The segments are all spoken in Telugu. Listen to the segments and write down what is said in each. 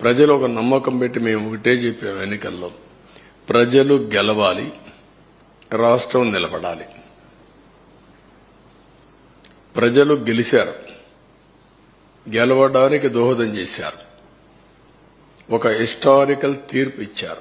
ప్రజలు ఒక నమ్మకం పెట్టి మేము ఒకటే చెప్పాము ఎన్నికల్లో ప్రజలు గెలవాలి రాష్ట్రం నిలబడాలి ప్రజలు గెలిచారు గెలవడానికి దోహదం చేశారు ఒక హిస్టారికల్ తీర్పు ఇచ్చారు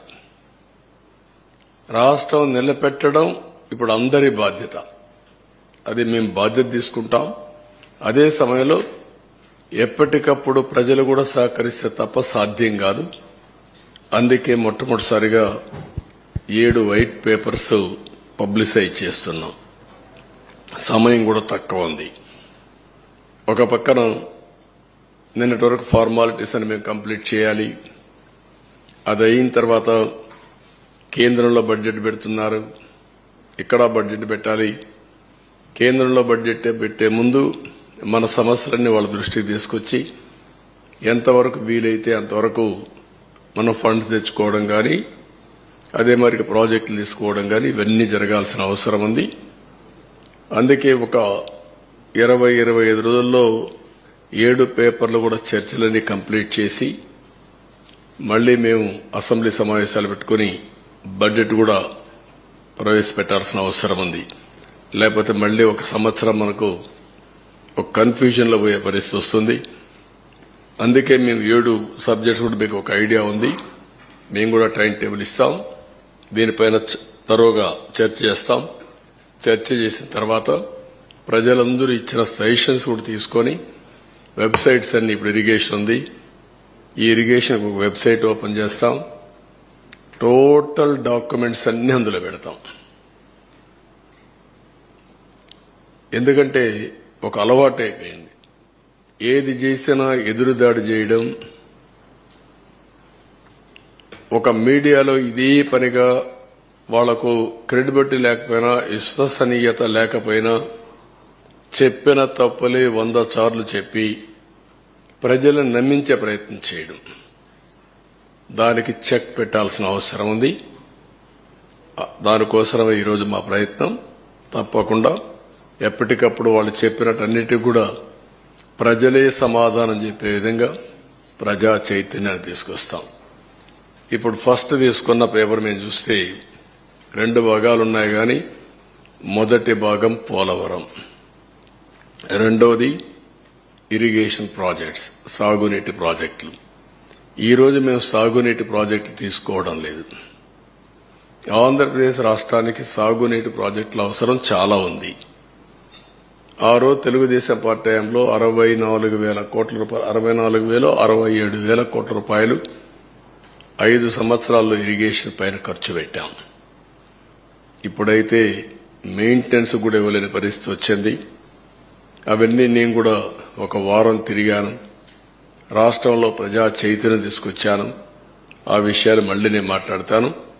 రాష్ట్రం నిలబెట్టడం ఇప్పుడు అందరి బాధ్యత అది మేము బాధ్యత తీసుకుంటాం అదే సమయంలో ఎప్పటికప్పుడు ప్రజలు కూడా సహకరిస్తే తప్ప సాధ్యం కాదు అందుకే మొట్టమొదటిసారిగా ఏడు వైట్ పేపర్స్ పబ్లిసైజ్ చేస్తున్నాం సమయం కూడా తక్కువ ఉంది ఒక పక్కన నిన్నటి వరకు ఫార్మాలిటీస్ అని మేము కంప్లీట్ చేయాలి అది అయిన తర్వాత కేంద్రంలో బడ్జెట్ పెడుతున్నారు ఇక్కడ బడ్జెట్ పెట్టాలి కేంద్రంలో బడ్జెట్ పెట్టే ముందు మన సమస్యలన్నీ వాళ్ళ దృష్టికి తీసుకొచ్చి ఎంతవరకు వీలైతే అంతవరకు మనం ఫండ్స్ తెచ్చుకోవడం కానీ అదే మరి ప్రాజెక్టులు తీసుకోవడం కానీ ఇవన్నీ జరగాల్సిన అవసరం ఉంది అందుకే ఒక ఇరవై ఇరవై ఐదు రోజుల్లో ఏడు పేపర్లు కూడా చర్చలన్నీ కంప్లీట్ చేసి మళ్ళీ మేము అసెంబ్లీ సమావేశాలు పెట్టుకుని బడ్జెట్ కూడా ప్రవేశపెట్టాల్సిన అవసరం ఉంది లేకపోతే మళ్ళీ ఒక సంవత్సరం మనకు ఒక కన్ఫ్యూజన్ లో పోయే పరిస్థితి వస్తుంది అందుకే మేము ఏడు సబ్జెక్ట్స్ కూడా మీకు ఒక ఐడియా ఉంది మేము కూడా టైం టేబుల్ ఇస్తాం దీనిపైన చ- తరోగా చర్చ చేస్తాం చర్చ చేసిన తర్వాత ప్రజలందరూ ఇచ్చిన సజెషన్స్ కూడా తీసుకొని వెబ్సైట్స్ అన్ని ఇప్పుడు ఇరిగేషన్ ఉంది ఈ ఇరిగేషన్ ఒక వెబ్సైట్ ఓపెన్ చేస్తాం టోటల్ డాక్యుమెంట్స్ అన్ని అందులో పెడతాం ఎందుకంటే ఒక అలవాటు అయిపోయింది ఏది చేసినా ఎదురుదాడి చేయడం ఒక మీడియాలో ఇదే పనిగా వాళ్లకు క్రెడిబిలిటీ లేకపోయినా విశ్వసనీయత లేకపోయినా చెప్పిన తప్పులే వంద సార్లు చెప్పి ప్రజలను నమ్మించే ప్రయత్నం చేయడం దానికి చెక్ పెట్టాల్సిన అవసరం ఉంది ఆ, దానికోసమే ఈరోజు మా ప్రయత్నం తప్పకుండా ఎప్పటికప్పుడు వాళ్ళు చెప్పినట్టన్నిటికీ కూడా ప్రజలే సమాధానం చెప్పే విధంగా ప్రజా చైతన్యాన్ని తీసుకొస్తాం ఇప్పుడు ఫస్ట్ తీసుకున్న పేపర్ మేము చూస్తే రెండు భాగాలు ఉన్నాయి కానీ మొదటి భాగం పోలవరం రెండవది ఇరిగేషన్ ప్రాజెక్ట్స్ సాగునీటి ప్రాజెక్టులు ఈ రోజు మేము సాగునీటి ప్రాజెక్టులు తీసుకోవడం లేదు ఆంధ్రప్రదేశ్ రాష్ట్రానికి సాగునీటి ప్రాజెక్టుల అవసరం చాలా ఉంది ఆ రోజు తెలుగుదేశం పార్టీ టైంలో అరవై నాలుగు వేల కోట్ల రూపాయలు అరవై నాలుగు వేలు అరవై ఏడు వేల కోట్ల రూపాయలు ఐదు సంవత్సరాల్లో ఇరిగేషన్ పైన ఖర్చు పెట్టాం ఇప్పుడైతే మెయింటెనెన్స్ కూడా ఇవ్వలేని పరిస్థితి వచ్చింది అవన్నీ నేను కూడా ఒక వారం తిరిగాను రాష్ట్రంలో ప్రజా చైతన్యం తీసుకొచ్చాను ఆ విషయాలు మళ్ళీ నేను మాట్లాడతాను